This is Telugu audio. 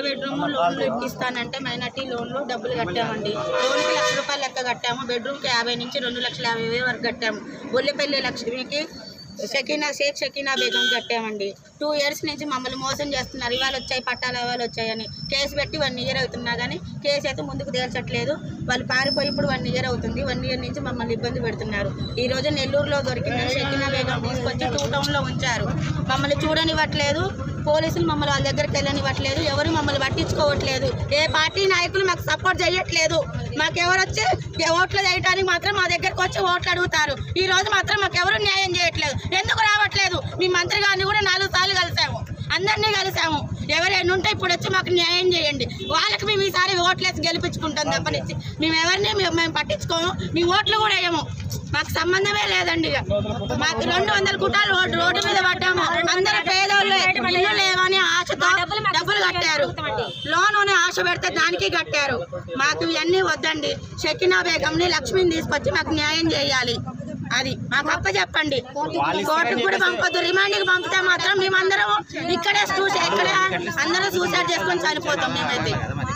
బెడ్రూమ్ లోన్లు ఇప్పిస్తానంటే మైనార్టీ లోన్లు డబ్బులు కట్టామండి లోన్కి లక్ష రూపాయలు లెక్క కట్టాము బెడ్రూమ్కి యాభై నుంచి రెండు లక్షల యాభై వేలు వరకు కట్టాము బొల్లిపల్లి లక్ష్మికి షకీనా షేక్ షకీనా బేగం కట్టామండి టూ ఇయర్స్ నుంచి మమ్మల్ని మోసం చేస్తున్నారు ఇవాళ వచ్చాయి పట్టాలు ఇవాళ వచ్చాయని కేసు పెట్టి వన్ ఇయర్ అవుతున్నా కానీ కేసు అయితే ముందుకు తేల్చట్లేదు వాళ్ళు పారిపోయి ఇప్పుడు వన్ ఇయర్ అవుతుంది వన్ ఇయర్ నుంచి మమ్మల్ని ఇబ్బంది పెడుతున్నారు ఈ రోజు నెల్లూరులో దొరికింది షకీనా బేగం తీసుకొచ్చి టూ టౌన్లో ఉంచారు మమ్మల్ని చూడనివ్వట్లేదు పోలీసులు మమ్మల్ని వాళ్ళ దగ్గరికి వెళ్ళనివ్వట్లేదు ఎవరు మమ్మల్ని పట్టించుకోవట్లేదు ఏ పార్టీ నాయకులు మాకు సపోర్ట్ చేయట్లేదు మాకు ఎవరు వచ్చి ఓట్లు చేయడానికి మాత్రం మా దగ్గరకు వచ్చి ఓట్లు అడుగుతారు ఈ రోజు మాత్రం మాకు ఎవరు న్యాయం చేయట్లేదు ఎందుకు రావట్లేదు మీ మంత్రి గారిని కూడా నాలుగు సార్లు కలిసాము అందరినీ కలిసాము ఎవరైనా ఉంటే ఇప్పుడు వచ్చి మాకు న్యాయం చేయండి వాళ్ళకి మేము ఈసారి ఓట్లేసి గెలిపించుకుంటాం తప్పనిచ్చి మేము ఎవరిని మేము మేము పట్టించుకోము మీ ఓట్లు కూడా వేయము మాకు సంబంధమే లేదండి ఇక. మాకు రెండు వందల కుటాలు రోడ్డు రోడ్డు మీద పడ్డాము అందరూ పేదోళ్ళు ఇల్లు లేవని ఆశతో డబ్బులు కట్టారు లోన్ అని ఆశ పెడితే దానికి కట్టారు మాకు ఇవన్నీ వద్దండి షకినా బేగంని లక్ష్మిని తీసుకొచ్చి మాకు న్యాయం చేయాలి అది మాకు అప్ప చెప్పండి కోర్టుకు కూడా పంపొద్దు రిమాండ్కి పంపితే మాత్రం మేమందరం ఇక్కడే చూసి ఇక్కడే అందరూ సూసైడ్ చేసుకొని చనిపోతాం మేమైతే